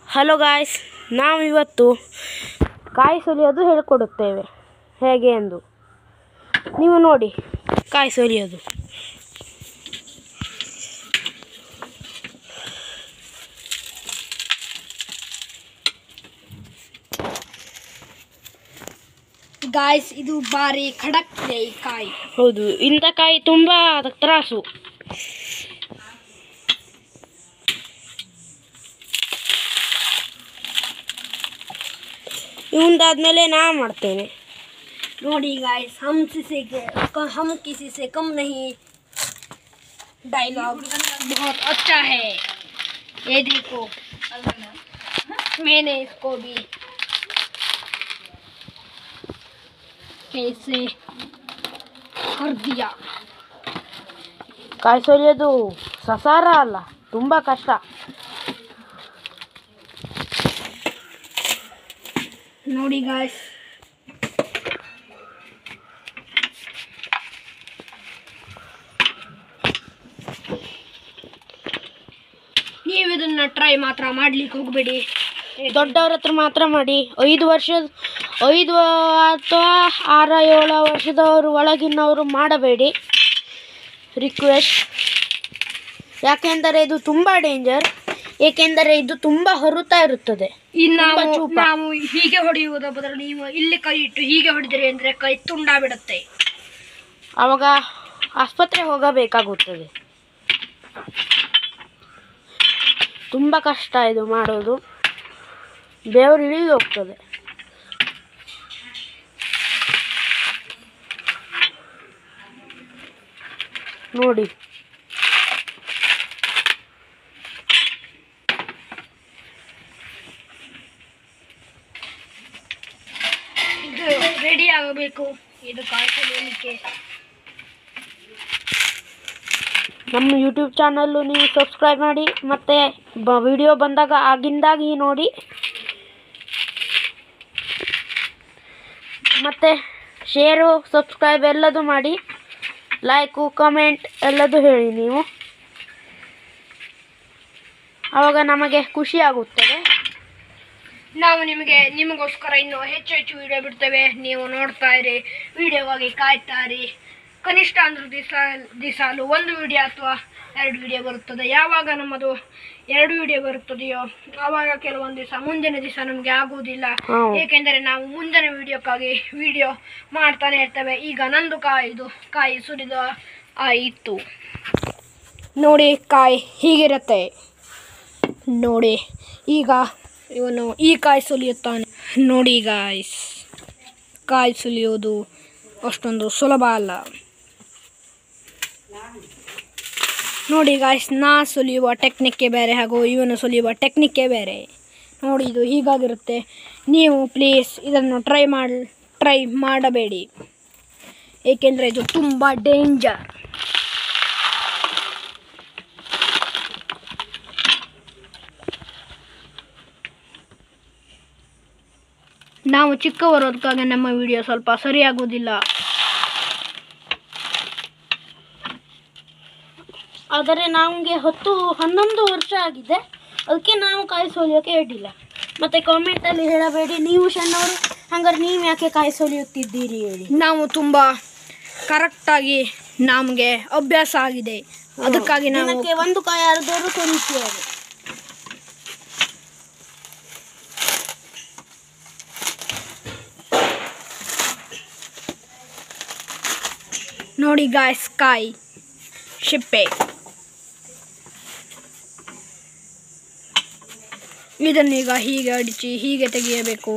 Hello guys ನಾವು ಇವತ್ತು ಕಾಯಿ ಸುಲಿಯೋದು ಹೇಳಿಕೊಡುತ್ತೇವೆ ಹೇಗೆ ಎಂದು ನೀವು ನೋಡಿ ಕಾಯಿ ಸುಲಿಯೋದು ಗಾಯ್ಸ್ ಇದು ಬಾರಿ ಖಡಕ್ ಇದೆ ಈ ಕಾಯಿ ಹೌದು ಇಂಥ ಕಾಯಿ ತುಂಬ ತ್ರಾಸು ಇವಂದಾದ್ಮೇಲೆ ನಾ ಮಾಡ್ತೇನೆ ನೋಡಿ गाइस हम किसी के हम किसी से कम नहीं डायलॉग बहुत अच्छा है ये देखो मैंने इसको भी ऐसे कर दिया ಕಾಯಿ ಸುಲಿಯೋದು ಸಸಾರ ಅಲ್ಲ ತುಂಬ ಕಷ್ಟ ನೋಡಿ ಗಾಯ್ಸ್ ನೀವು ಇದನ್ನ ಟ್ರೈ ಮಾತ್ರ ಮಾಡ್ಲಿಕ್ಕೆ ಹೋಗಬೇಡಿ ದೊಡ್ಡವ್ರ ಹತ್ರ ಮಾತ್ರ ಮಾಡಿ ಐದು ವರ್ಷದ ಐದು ಅಥವಾ ಆರ ಏಳು ವರ್ಷದವರು ಒಳಗಿನವರು ಮಾಡಬೇಡಿ ರಿಕ್ವೆಸ್ಟ್ ಯಾಕೆಂದರೆ ಇದು ತುಂಬ ಡೇಂಜರ್ ಏಕೆಂದರೆ ಇದು ತುಂಬ ಹೊರುತ್ತಾ ಇರುತ್ತದೆ ಇನ್ನು ತುಂಬಾ ನಾವು ಚೂಪ. ನಾವು ಹೀಗೆ ಹೊಡೆಯುವುದ ಬದಲು ನೀವು ಇಲ್ಲಿ ಕೈ ಇಟ್ಟು ಹೀಗೆ ಹೊಡೆದಿರಿ ಅಂದ್ರೆ ಕೈ ತುಂಡ ಬಿಡುತ್ತೆ ಆವಾಗ ಆಸ್ಪತ್ರೆ ಹೋಗಬೇಕಾಗುತ್ತದೆ ತುಂಬ ಕಷ್ಟ ಇದು ಮಾಡೋದು ಬೆವರು ಇಳಿದು ಹೋಗ್ತದೆ ನೋಡಿ ಇದು ರೆಡಿ ಆಗಬೇಕು ಇದು ಕಾಯಿ ಸುಲಿಯಲಿಕ್ಕೆ ನಮ್ಮ ಯೂಟ್ಯೂಬ್ ಚಾನಲ್ಲು ನೀವು ಸಬ್ಸ್ಕ್ರೈಬ್ ಮಾಡಿ ಮತ್ತು ಬ ವಿಡಿಯೋ ಬಂದಾಗ ಆಗಿಂದಾಗಿ ನೋಡಿ ಮತ್ತು ಶೇರು ಸಬ್ಸ್ಕ್ರೈಬ್ ಎಲ್ಲದು ಮಾಡಿ ಲೈಕು ಕಮೆಂಟ್ ಎಲ್ಲದು ಹೇಳಿ ನೀವು ಆವಾಗ ನಮಗೆ ಖುಷಿ ಆಗುತ್ತದೆ ನಾವು ನಿಮಗೆ ನಿಮಗೋಸ್ಕರ ಇನ್ನು ಹೆಚ್ಚು ಹೆಚ್ಚು ವಿಡಿಯೋ ಬಿಡ್ತೇವೆ ನೀವು ನೋಡ್ತಾ ಇರಿ ವಿಡಿಯೋಗಾಗಿ ಕಾಯ್ತಾ ಇರಿ ಕನಿಷ್ಠ ಅಂದ್ರೆ ದಿವಸ ದಿಸಾಲು ಒಂದು ವಿಡಿಯೋ ಅಥವಾ ಎರಡು ವಿಡಿಯೋ ಬರುತ್ತದೆ ಯಾವಾಗ ನಮ್ಮದು ಎರಡು ವಿಡಿಯೋ ಬರುತ್ತದೆಯೋ ಆವಾಗ ಕೆಲವೊಂದು ದಿವಸ ಮುಂದಿನ ದಿವಸ ನಮಗೆ ಆಗುವುದಿಲ್ಲ ಹೌದು. ಏಕೆಂದರೆ ನಾವು ಮುಂದಿನ ವಿಡಿಯೋಕ್ಕಾಗಿ ವಿಡಿಯೋ ಮಾಡ್ತಾನೆ ಇರ್ತೇವೆ ಈಗ ನಂದು ಕಾಯಿದು ಕಾಯಿ ಸುರಿದ ಆಯಿತು ನೋಡಿ ಕಾಯಿ ಹೀಗಿರುತ್ತೆ ನೋಡಿ ಈಗ ಇವನು ಈ ಕಾಯಿ ಸುಲಿಯುತ್ತಾನೆ ನೋಡಿ ಗಾಯ್ಸ್ ಕಾಯಿ ಸುಲಿಯೋದು ಅಷ್ಟೊಂದು ಸುಲಭ ಅಲ್ಲ ನೋಡಿ ಗಾಯ್ಸ್ ನಾ ಸುಲಿಯುವ ಟೆಕ್ನಿಕ್ಕೇ ಬೇರೆ ಹಾಗೂ ಇವನು ಸುಲಿಯುವ ಟೆಕ್ನಿಕ್ಕೇ ಬೇರೆ ನೋಡಿ ಇದು ಹೀಗಾಗಿರುತ್ತೆ ನೀವು ಪ್ಲೀಸ್ ಇದನ್ನು ಟ್ರೈ ಮಾಡಿ ಟ್ರೈ ಮಾಡಬೇಡಿ ಏಕೆಂದರೆ ಇದು ತುಂಬ ಡೇಂಜರ್ ನಾವು ಚಿಕ್ಕವರು ಅದಕ್ಕಾಗಿ ನಮ್ಮ ವಿಡಿಯೋ ಸ್ವಲ್ಪ ಸರಿಯಾಗುವುದಿಲ್ಲ ಆದರೆ ನಮಗೆ ಹತ್ತು ಹನ್ನೊಂದು ವರ್ಷ ಆಗಿದೆ ಅದಕ್ಕೆ ನಾವು ಕಾಯಿ ಸೋಲಿಯೋಕೆ ಹೇಳಿಲ್ಲ ಮತ್ತು ಕಾಮೆಂಟಲ್ಲಿ ಹೇಳಬೇಡಿ ನೀವು ಸಣ್ಣವರು ಹಂಗಾರೆ ನೀವು ಯಾಕೆ ಕಾಯಿ ಸೋಲಿಯುತ್ತಿದ್ದೀರಿ ಹೇಳಿ ನಾವು ತುಂಬ ಕರೆಕ್ಟಾಗಿ ನಮಗೆ ಅಭ್ಯಾಸ ಆಗಿದೆ ಅದಕ್ಕಾಗಿ ನಾವು ದಿನಕ್ಕೆ ಒಂದು ಕಾಯಿ ಅರ್ಧವರು ಸೋಲಿಸುವರು ನೋಡಿ ಗಾಯ್ಸ್ ಕಾಯಿ ಶಿಪ್ಪೆ ಇದನ್ನೀಗ ಹೀಗೆ ಅಡಿಚಿ ಹೀಗೆ ತೆಗೆಯಬೇಕು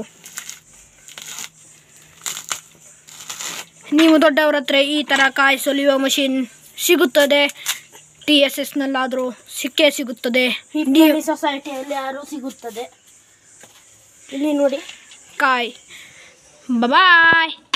ನೀವು ದೊಡ್ಡವರ ಹತ್ರ ಈ ಥರ ಕಾಯಿ ಸುಲಿಯುವ ಮಷಿನ್ ಸಿಗುತ್ತದೆ ಟಿ ಎಸ್ ಎಸ್ನಲ್ಲಾದರೂ ಸಿಕ್ಕೇ ಸಿಗುತ್ತದೆ ನೀವು ಸೊಸೈಟಿಯಲ್ಲಿ ಯಾರು ಸಿಗುತ್ತದೆ ಇಲ್ಲಿ ನೋಡಿ ಕಾಯಿ ಬಾಯ್